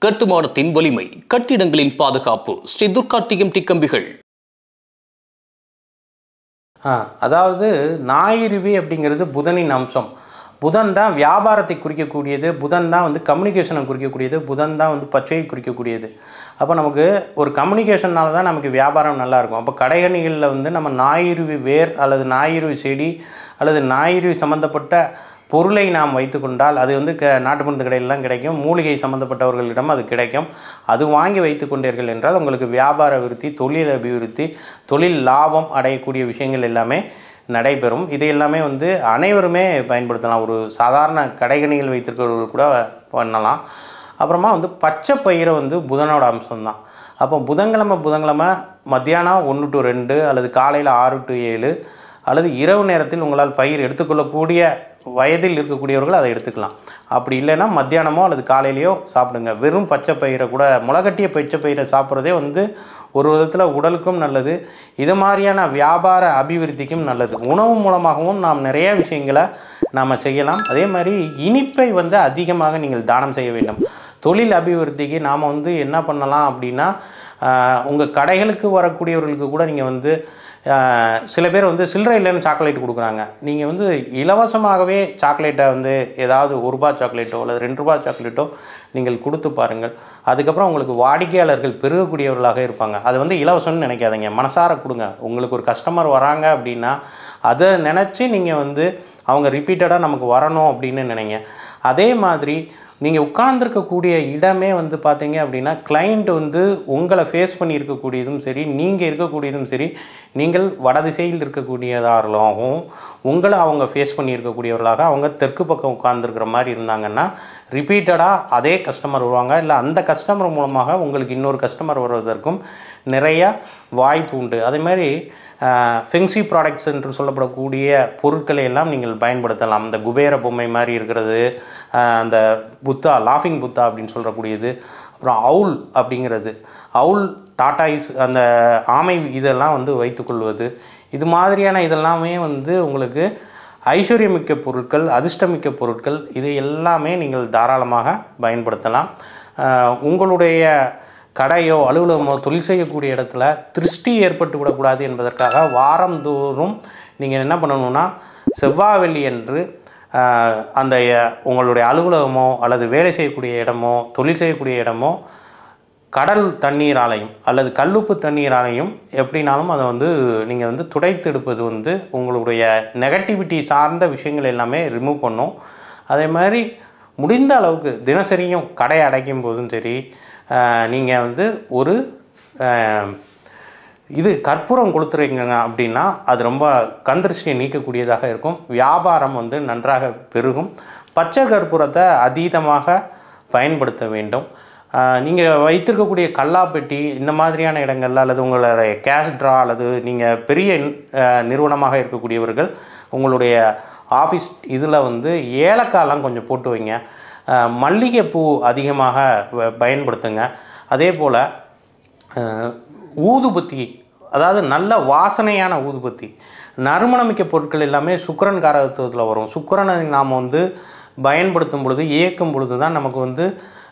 கட்டுமானத்தின் வலிமை கட்டிடங்களின் பாதுகாப்பு ஸ்ரீ துர்கா டிஎம்டி கம்பிகள் ஆ அதாவது ஞாயிறுவி அப்படிங்கிறது புதனின் அம்சம் புதன் தான் வியாபாரத்தை குறிக்கக்கூடியது புதன் தான் வந்து கம்யூனிகேஷனை குறிக்கக்கூடியது புதன் தான் வந்து பச்சையை குறிக்கக்கூடியது அப்போ நமக்கு ஒரு கம்யூனிகேஷனால தான் நமக்கு வியாபாரம் நல்லா இருக்கும் அப்போ கடைகணிகளில் வந்து நம்ம ஞாயிறுவி வேர் அல்லது ஞாயிறுவி செடி அல்லது ஞாயிறுவி சம்மந்தப்பட்ட பொருளை நாம் வைத்துக்கொண்டால் அது வந்து க நாட்டு மருந்து கடையிலலாம் கிடைக்கும் மூலிகை சம்மந்தப்பட்டவர்களிடம் அது கிடைக்கும் அது வாங்கி வைத்து கொண்டீர்கள் என்றால் உங்களுக்கு வியாபார விருத்தி தொழில் அபிவிருத்தி தொழில் லாபம் அடையக்கூடிய விஷயங்கள் எல்லாமே நடைபெறும் இது எல்லாமே வந்து அனைவருமே பயன்படுத்தலாம் ஒரு சாதாரண கடைகணிகள் வைத்திருக்கிறவர்கள் கூட பண்ணலாம் அப்புறமா வந்து பச்சை பயிரை வந்து புதனோட அம்சம்தான் அப்போ புதன்கிழமை புதன்கிழமை மத்தியானம் ஒன்று டு ரெண்டு அல்லது காலையில் ஆறு டு ஏழு அல்லது இரவு நேரத்தில் உங்களால் பயிர் எடுத்துக்கொள்ளக்கூடிய வயதில் இருக்கக்கூடியவர்கள் அதை எடுத்துக்கலாம் அப்படி இல்லைன்னா மத்தியானமோ அல்லது காலையிலையோ சாப்பிடுங்க வெறும் பச்சை பயிரை கூட முளைகட்டிய பச்சை பயிரை சாப்பிட்றதே வந்து ஒரு விதத்தில் உடலுக்கும் நல்லது இது மாதிரியான வியாபார அபிவிருத்திக்கும் நல்லது உணவு மூலமாகவும் நாம் நிறைய விஷயங்களை நாம் செய்யலாம் அதே மாதிரி இனிப்பை வந்து அதிகமாக நீங்கள் தானம் செய்ய வேண்டும் தொழில் அபிவிருத்திக்கு நாம் வந்து என்ன பண்ணலாம் அப்படின்னா உங்கள் கடைகளுக்கு வரக்கூடியவர்களுக்கு கூட நீங்கள் வந்து ஆஹ், சில பேர் வந்து சில்லறை இல்லைன்னு சாக்லேட் கொடுக்குறாங்க நீங்கள் வந்து இலவசமாகவே சாக்லேட்டை வந்து ஏதாவது ஒரு ரூபா சாக்லேட்டோ அல்லது ரெண்டு ரூபா சாக்லேட்டோ நீங்கள் கொடுத்து பாருங்கள் அதுக்கப்புறம் உங்களுக்கு வாடிக்கையாளர்கள் பெருகக்கூடியவர்களாக இருப்பாங்க அது வந்து இலவசம்னு நினைக்காதீங்க மனசார கொடுங்க உங்களுக்கு ஒரு கஸ்டமர் வராங்க அப்படின்னா அதை நினச்சி நீங்கள் வந்து அவங்க ரிப்பீட்டடாக நமக்கு வரணும் அப்படின்னு நினைங்க அதே மாதிரி நீங்கள் உட்கார்ந்துருக்கக்கூடிய இடமே வந்து பார்த்தீங்க அப்படின்னா கிளைண்ட் வந்து உங்களை ஃபேஸ் பண்ணி இருக்கக்கூடியதும் சரி நீங்கள் இருக்கக்கூடியதும் சரி நீங்கள் வடதிசையில் இருக்கக்கூடியதாகவும் உங்களை அவங்க ஃபேஸ் பண்ணி இருக்கக்கூடியவர்களாக அவங்க தெற்கு பக்கம் உட்கார்ந்துருக்கிற மாதிரி இருந்தாங்கன்னா ரிப்பீட்டடாக அதே கஸ்டமர் வருவாங்க இல்லை அந்த கஸ்டமர் மூலமாக உங்களுக்கு இன்னொரு கஸ்டமர் வருவதற்கும் நிறைய வாய்ப்பு உண்டு அதே மாதிரி ஃபென்சி ப்ராடக்ட்ஸ் என்று சொல்லப்படக்கூடிய பொருட்களை எல்லாம் நீங்கள் பயன்படுத்தலாம் இந்த குபேர பொம்மை மாதிரி இருக்கிறது ஆஹ் அந்த புத்தா லாஃபிங் புத்தா அப்படின்னு சொல்லக்கூடியது அப்புறம் அவுல் அப்படிங்கிறது அவுல் டாட்டாய்ஸ் அந்த ஆமை இதெல்லாம் வந்து வைத்துக்கொள்வது இது மாதிரியான இதெல்லாமே வந்து உங்களுக்கு ஐஸ்வர்யமிக்க பொருட்கள் அதிர்ஷ்டமிக்க பொருட்கள் இது எல்லாமே நீங்கள் தாராளமாக பயன்படுத்தலாம் ஆஹ் உங்களுடைய கடையோ அலுவலகமோ தொழில் செய்யக்கூடிய இடத்துல திருஷ்டி ஏற்பட்டு விடக்கூடாது என்பதற்காக வாரந்தோறும் நீங்கள் என்ன பண்ணணும்னா செவ்வாய் வெள்ளி அன்று ஆஹ், அந்த அஹ், உங்களுடைய அலுவலகமோ அல்லது வேலை செய்யக்கூடிய இடமோ தொழில் செய்யக்கூடிய இடமோ கடல் தண்ணீராலையும் அல்லது கல்லுப்பு தண்ணீராலையும் எப்படினாலும் அதை வந்து நீங்கள் வந்து துடைத்து எடுப்பது வந்து உங்களுடைய நெகட்டிவிட்டி சார்ந்த விஷயங்கள் எல்லாமே ரிமூவ் பண்ணும் அதே மாதிரி முடிந்த அளவுக்கு தினசரியும் கடை அடைக்கும் போதும் சரி நீங்கள் வந்து ஒரு ஆஹ், இது கற்பூரம் கொடுத்துறீங்க அப்படின்னா அது ரொம்ப கந்திருஷ்டியை நீக்கக்கூடியதாக இருக்கும் வியாபாரம் வந்து நன்றாக பெருகும் பச்சை கற்பூரத்தை அதீதமாக பயன்படுத்த வேண்டும் நீங்கள் வைத்திருக்கக்கூடிய கல்லாப்பெட்டி இந்த மாதிரியான இடங்கள்ல அல்லது உங்களுடைய கேஷ் ட்ரா அல்லது நீங்கள் பெரிய ஆஹ், நிறுவனமாக இருக்கக்கூடியவர்கள் உங்களுடைய ஆஃபீஸ் இதில் வந்து ஏலக்காய்லாம் கொஞ்சம் போட்டு வைங்க ஆஹ், மல்லிகைப்பூ அதிகமாக வ- பயன்படுத்துங்க அதே போல் அஹ், ஊதுபத்தி அதாவது நல்ல வாசனையான ஊதுபத்தி நறுமணமிக்க பொருட்கள் எல்லாமே சுக்கிரன் காரகத்துவத்தில் வரும் சுக்கிரனை நாம் வந்து பயன்படுத்தும் பொழுது இயக்கும் பொழுது தான் நமக்கு வந்து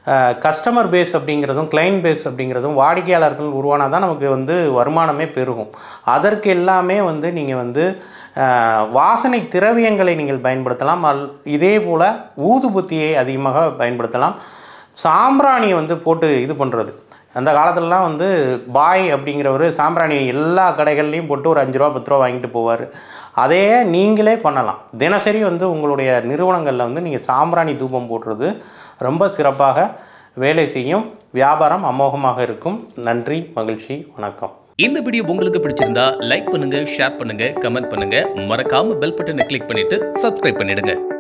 கஸ்டமர் பேஸ் அப்படிங்கிறதும் கிளைண்ட் பேஸ் அப்படிங்கிறதும் வாடிக்கையாளர்கள் உருவானால் தான் நமக்கு வந்து வருமானமே பெருகும் அதற்கு எல்லாமே வந்து நீங்கள் வந்து அஹ், வாசனை திரவியங்களை நீங்கள் பயன்படுத்தலாம் அல் இதே போல் ஊதுபத்தியை அதிகமாக பயன்படுத்தலாம் சாம்பிராணியை வந்து போட்டு இது பண்ணுறது அந்த காலத்துலலாம் வந்து பாய் அப்படிங்கிறவர் சாம்பிராணி எல்லா கடைகள்லையும் போட்டு ஒரு அஞ்சு ரூபா பத்து ரூபா வாங்கிட்டு போவார் அதே நீங்களே பண்ணலாம் தினசரி வந்து உங்களுடைய நிறுவனங்களில் வந்து நீங்கள் சாம்பிராணி தூபம் போடுறது ரொம்ப சிறப்பாக வேலை செய்யும் வியாபாரம் அமோகமாக இருக்கும் நன்றி மகிழ்ச்சி வணக்கம் இந்த வீடியோ உங்களுக்கு பிடிச்சிருந்தா லைக் பண்ணுங்க ஷேர் பண்ணுங்க கமெண்ட் பண்ணுங்க மறக்காம பெல் பட்டனை கிளிக் பண்ணிட்டு சப்ஸ்கிரைப் பண்ணிடுங்க